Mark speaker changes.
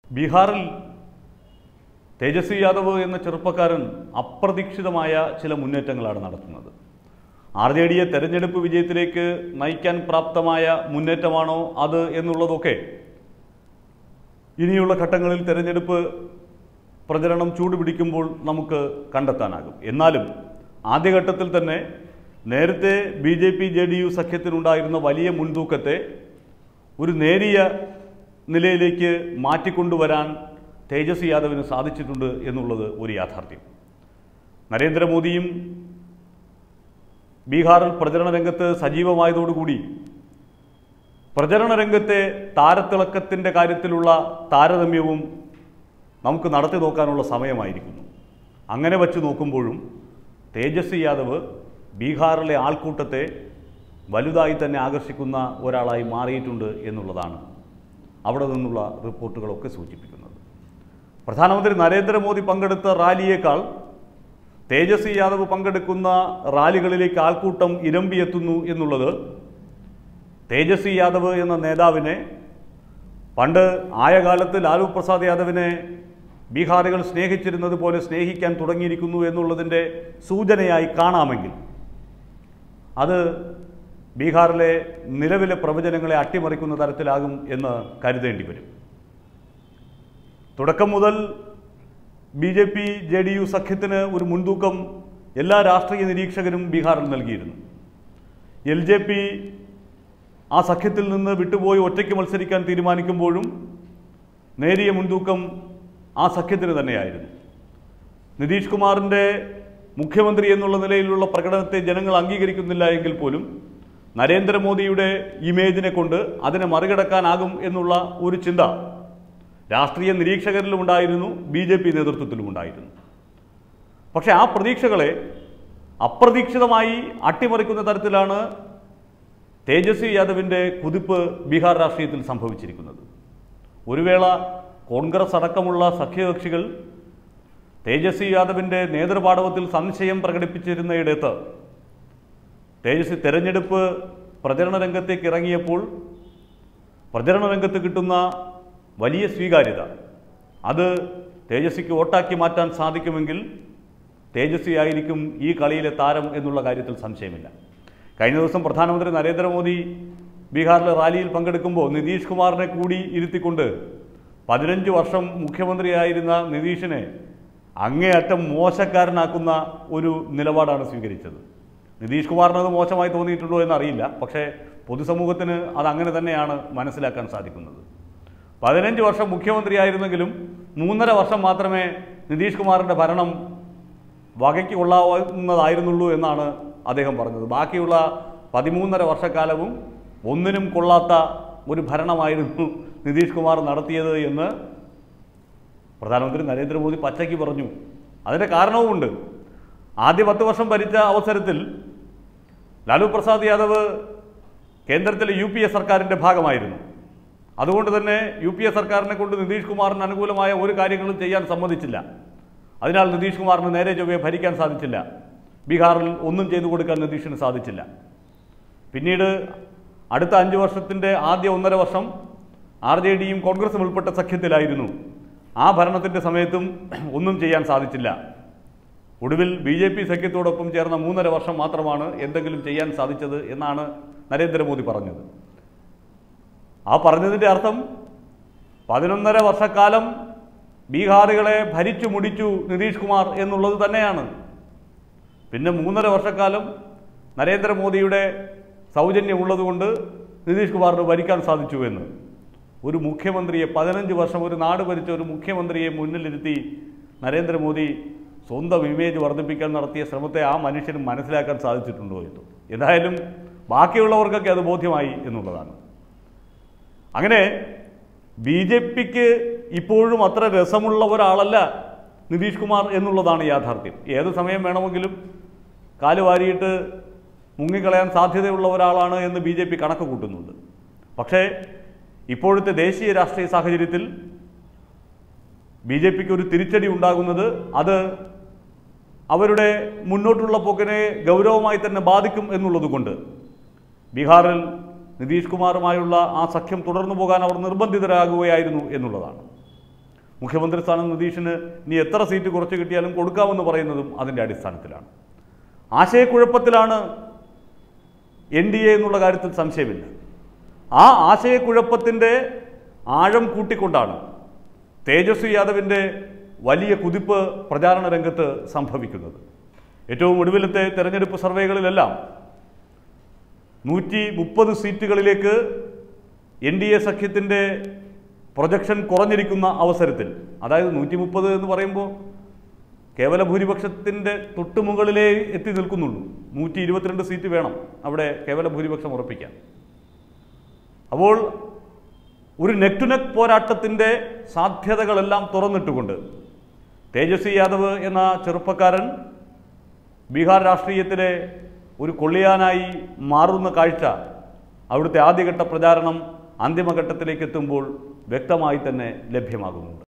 Speaker 1: ബീഹാറിൽ തേജസ്വി യാദവ് എന്ന ചെറുപ്പക്കാരൻ അപ്രതീക്ഷിതമായ ചില മുന്നേറ്റങ്ങളാണ് നടത്തുന്നത് ആർ ജെ ഡിയെ തെരഞ്ഞെടുപ്പ് വിജയത്തിലേക്ക് നയിക്കാൻ പ്രാപ്തമായ മുന്നേറ്റമാണോ അത് എന്നുള്ളതൊക്കെ ഇനിയുള്ള ഘട്ടങ്ങളിൽ തെരഞ്ഞെടുപ്പ് പ്രചരണം ചൂടുപിടിക്കുമ്പോൾ നമുക്ക് കണ്ടെത്താനാകും എന്നാലും ആദ്യഘട്ടത്തിൽ തന്നെ നേരത്തെ B J P J D U സഖ്യത്തിനുണ്ടായിരുന്ന വലിയ മുൻതൂക്കത്തെ ഒരു നേരിയ നിലയിലേക്ക് മാറ്റിക്കൊണ്ടുവരാൻ തേജസ്വി യാദവിന് സാധിച്ചിട്ടുണ്ട് എന്നുള്ളത് ഒരു യാഥാർത്ഥ്യം നരേന്ദ്രമോദിയും ബീഹാറിൽ പ്രചരണ രംഗത്ത് സജീവമായതോടുകൂടി പ്രചരണ രംഗത്തെ താരത്തിളക്കത്തിൻ്റെ കാര്യത്തിലുള്ള താരതമ്യവും നമുക്ക് നടത്തി നോക്കാനുള്ള സമയമായിരിക്കുന്നു അങ്ങനെ വച്ച് നോക്കുമ്പോഴും തേജസ്വി യാദവ് ബീഹാറിലെ ആൾക്കൂട്ടത്തെ വലുതായി തന്നെ ആകർഷിക്കുന്ന ഒരാളായി മാറിയിട്ടുണ്ട് എന്നുള്ളതാണ് അവിടെ നിന്നുള്ള റിപ്പോർട്ടുകളൊക്കെ സൂചിപ്പിക്കുന്നത് പ്രധാനമന്ത്രി നരേന്ദ്രമോദി പങ്കെടുത്ത റാലിയേക്കാൾ തേജസ്വി യാദവ് പങ്കെടുക്കുന്ന റാലികളിലേക്ക് ആൾക്കൂട്ടം ഇരമ്പിയെത്തുന്നു എന്നുള്ളത് തേജസ്വി യാദവ് എന്ന നേതാവിനെ പണ്ട് ആയ കാലത്ത് ലാലു പ്രസാദ് യാദവിനെ ബീഹാറികൾ സ്നേഹിച്ചിരുന്നത് പോലെ സ്നേഹിക്കാൻ തുടങ്ങിയിരിക്കുന്നു എന്നുള്ളതിൻ്റെ സൂചനയായി കാണാമെങ്കിൽ അത് ബീഹാറിലെ നിലവിലെ പ്രവചനങ്ങളെ അട്ടിമറിക്കുന്ന തരത്തിലാകും എന്ന് കരുതേണ്ടി വരും തുടക്കം മുതൽ B J P J D U സഖ്യത്തിന് ഒരു മുൻതൂക്കം എല്ലാ രാഷ്ട്രീയ നിരീക്ഷകരും ബീഹാറിൽ നൽകിയിരുന്നു എൽ ജെ പി ആ സഖ്യത്തിൽ നിന്ന് വിട്ടുപോയി ഒറ്റയ്ക്ക് മത്സരിക്കാൻ തീരുമാനിക്കുമ്പോഴും നേരിയ മുൻതൂക്കം ആ സഖ്യത്തിന് തന്നെയായിരുന്നു നിതീഷ് കുമാറിൻ്റെ മുഖ്യമന്ത്രി എന്നുള്ള നിലയിലുള്ള പ്രകടനത്തെ ജനങ്ങൾ അംഗീകരിക്കുന്നില്ല എങ്കിൽ പോലും നരേന്ദ്രമോദിയുടെ ഇമേജിനെ കൊണ്ട് അതിനെ മറികടക്കാനാകും എന്നുള്ള ഒരു ചിന്ത രാഷ്ട്രീയ നിരീക്ഷകരിലും ഉണ്ടായിരുന്നു ബി ജെ പി നേതൃത്വത്തിലും ഉണ്ടായിരുന്നു പക്ഷേ ആ പ്രതീക്ഷകളെ അപ്രതീക്ഷിതമായി അട്ടിമറിക്കുന്ന തരത്തിലാണ് തേജസ്വി യാദവിൻ്റെ കുതിപ്പ് ബീഹാർ രാഷ്ട്രീയത്തിൽ സംഭവിച്ചിരിക്കുന്നത് ഒരു വേള കോൺഗ്രസ് അടക്കമുള്ള സഖ്യകക്ഷികൾ തേജസ്വി യാദവിൻ്റെ നേതൃപാടവത്തിൽ സംശയം പ്രകടിപ്പിച്ചിരുന്നയിടത്ത് തേജസ്വി തെരഞ്ഞെടുപ്പ് പ്രചരണ രംഗത്തേക്ക് ഇറങ്ങിയപ്പോൾ പ്രചരണ രംഗത്ത് കിട്ടുന്ന വലിയ സ്വീകാര്യത അത് തേജസ്വിക്ക് വോട്ടാക്കി മാറ്റാൻ സാധിക്കുമെങ്കിൽ തേജസ്വി ആയിരിക്കും ഈ കളിയിലെ താരം എന്നുള്ള കാര്യത്തിൽ സംശയമില്ല കഴിഞ്ഞ ദിവസം പ്രധാനമന്ത്രി നരേന്ദ്രമോദി ബീഹാറിലെ റാലിയിൽ പങ്കെടുക്കുമ്പോൾ നിതീഷ് കുമാറിനെ കൂടി ഇരുത്തിക്കൊണ്ട് പതിനഞ്ച് വർഷം മുഖ്യമന്ത്രിയായിരുന്ന നിതീഷിനെ അങ്ങേയറ്റം മോശക്കാരനാക്കുന്ന ഒരു നിലപാടാണ് സ്വീകരിച്ചത് നിതീഷ് കുമാറിന് അത് മോശമായി തോന്നിയിട്ടുണ്ടോ എന്നറിയില്ല പക്ഷേ പൊതുസമൂഹത്തിന് അത് അങ്ങനെ തന്നെയാണ് മനസ്സിലാക്കാൻ സാധിക്കുന്നത് പതിനഞ്ച് വർഷം മുഖ്യമന്ത്രിയായിരുന്നെങ്കിലും മൂന്നര വർഷം മാത്രമേ നിതീഷ് കുമാറിൻ്റെ ഭരണം വകയ്ക്ക് കൊള്ളാവുന്നതായിരുന്നുള്ളൂ എന്നാണ് അദ്ദേഹം പറഞ്ഞത് ബാക്കിയുള്ള പതിമൂന്നര വർഷക്കാലവും ഒന്നിനും കൊള്ളാത്ത ഒരു ഭരണമായിരുന്നു നിതീഷ് കുമാർ നടത്തിയത് എന്ന് പ്രധാനമന്ത്രി നരേന്ദ്രമോദി പച്ചയ്ക്ക് പറഞ്ഞു അതിൻ്റെ കാരണവുമുണ്ട് ആദ്യ പത്ത് വർഷം ഭരിച്ച അവസരത്തിൽ ലാലു പ്രസാദ് യാദവ് കേന്ദ്രത്തിലെ യു പി എ സർക്കാരിൻ്റെ ഭാഗമായിരുന്നു അതുകൊണ്ട് തന്നെ യു പി എ സർക്കാരിനെ കൊണ്ട് നിതീഷ് കുമാറിന് അനുകൂലമായ ഒരു കാര്യങ്ങളും ചെയ്യാൻ സമ്മതിച്ചില്ല അതിനാൽ നിതീഷ് കുമാറിന് നേരെ ചൊവ്വയെ ഭരിക്കാൻ സാധിച്ചില്ല ബീഹാറിൽ ഒന്നും ചെയ്തു കൊടുക്കാൻ നിതീഷിന് സാധിച്ചില്ല പിന്നീട് അടുത്ത അഞ്ച് വർഷത്തിൻ്റെ ആദ്യ ഒന്നര വർഷം ആർ ജെ ഡിയും കോൺഗ്രസും ഉൾപ്പെട്ട സഖ്യത്തിലായിരുന്നു ആ ഭരണത്തിൻ്റെ സമയത്തും ഒന്നും ചെയ്യാൻ സാധിച്ചില്ല ഒടുവിൽ ബി ജെ പി സഖ്യത്തോടൊപ്പം ചേർന്ന മൂന്നര വർഷം മാത്രമാണ് എന്തെങ്കിലും ചെയ്യാൻ സാധിച്ചത് എന്നാണ് നരേന്ദ്രമോദി പറഞ്ഞത് ആ പറഞ്ഞതിൻ്റെ അർത്ഥം പതിനൊന്നര വർഷക്കാലം ബീഹാറികളെ ഭരിച്ചു മുടിച്ചു നിതീഷ് കുമാർ എന്നുള്ളത് തന്നെയാണ് പിന്നെ മൂന്നര വർഷക്കാലം നരേന്ദ്രമോദിയുടെ സൗജന്യം ഉള്ളതുകൊണ്ട് നിതീഷ് കുമാറിന് ഭരിക്കാൻ സാധിച്ചു എന്ന് ഒരു മുഖ്യമന്ത്രിയെ പതിനഞ്ച് വർഷം ഒരു നാട് ഭരിച്ച ഒരു മുഖ്യമന്ത്രിയെ മുന്നിലിരുത്തി നരേന്ദ്രമോദി സ്വന്തം ഇമേജ് വർദ്ധിപ്പിക്കാൻ നടത്തിയ ശ്രമത്തെ ആ മനുഷ്യന് മനസ്സിലാക്കാൻ സാധിച്ചിട്ടുണ്ടോ എന്ന് എന്തായാലും ബാക്കിയുള്ളവർക്കൊക്കെ അത് ബോധ്യമായി എന്നുള്ളതാണ് അങ്ങനെ ബി ജെ പിക്ക് ഇപ്പോഴും അത്ര രസമുള്ള ഒരാളല്ല നിതീഷ് കുമാർ എന്നുള്ളതാണ് യാഥാർത്ഥ്യം ഏത് സമയം വേണമെങ്കിലും കാല് വാരിയിട്ട് മുങ്ങിക്കളയാൻ സാധ്യതയുള്ള ഒരാളാണ് എന്ന് ബി ജെ പി കണക്ക് കൂട്ടുന്നുണ്ട് പക്ഷേ ഇപ്പോഴത്തെ ദേശീയ രാഷ്ട്രീയ സാഹചര്യത്തിൽ ബി ജെ പിക്ക് ഒരു തിരിച്ചടി ഉണ്ടാകുന്നത് അത് അവരുടെ മുന്നോട്ടുള്ള പോക്കിനെ ഗൗരവമായി തന്നെ ബാധിക്കും എന്നുള്ളതുകൊണ്ട് ബീഹാറിൽ നിതീഷ് കുമാറുമായുള്ള ആ സഖ്യം തുടർന്നു പോകാൻ അവർ നിർബന്ധിതരാകുകയായിരുന്നു എന്നുള്ളതാണ് മുഖ്യമന്ത്രി സ്ഥാനം നിതീഷിന് ഇനി എത്ര സീറ്റ് കുറച്ച് കിട്ടിയാലും കൊടുക്കാമെന്ന് പറയുന്നതും അതിൻ്റെ അടിസ്ഥാനത്തിലാണ് ആശയക്കുഴപ്പത്തിലാണ് എൻ ഡി എ എന്നുള്ള കാര്യത്തിൽ സംശയമില്ല ആ ആശയക്കുഴപ്പത്തിൻ്റെ ആഴം കൂട്ടിക്കൊണ്ടാണ് തേജസ്വി യാദവിൻ്റെ വലിയ കുതിപ്പ് പ്രചാരണ രംഗത്ത് സംഭവിക്കുന്നത് ഏറ്റവും ഒടുവിലത്തെ തെരഞ്ഞെടുപ്പ് സർവേകളിലെല്ലാം നൂറ്റി മുപ്പത് സീറ്റുകളിലേക്ക് എൻ ഡി എ സഖ്യത്തിൻ്റെ പ്രൊജക്ഷൻ കുറഞ്ഞിരിക്കുന്ന അവസരത്തിൽ അതായത് നൂറ്റി മുപ്പത് എന്ന് പറയുമ്പോൾ കേവല ഭൂരിപക്ഷത്തിൻ്റെ തൊട്ടുമുകളിലേ എത്തി നിൽക്കുന്നുള്ളൂ നൂറ്റി ഇരുപത്തിരണ്ട് സീറ്റ് വേണം അവിടെ കേവല ഭൂരിപക്ഷം ഉറപ്പിക്കാൻ അപ്പോൾ ഒരു നെക്ക് ടു നെക്ക് പോരാട്ടത്തിൻ്റെ സാധ്യതകളെല്ലാം തുറന്നിട്ടുകൊണ്ട് തേജസ്വി യാദവ് എന്ന ചെറുപ്പക്കാരൻ ബീഹാർ രാഷ്ട്രീയത്തിലെ ഒരു കൊള്ളിയാനായി മാറുന്ന കാഴ്ച അവിടുത്തെ ആദ്യഘട്ട പ്രചാരണം അന്തിമഘട്ടത്തിലേക്ക് എത്തുമ്പോൾ വ്യക്തമായി തന്നെ ലഭ്യമാകുന്നുണ്ട്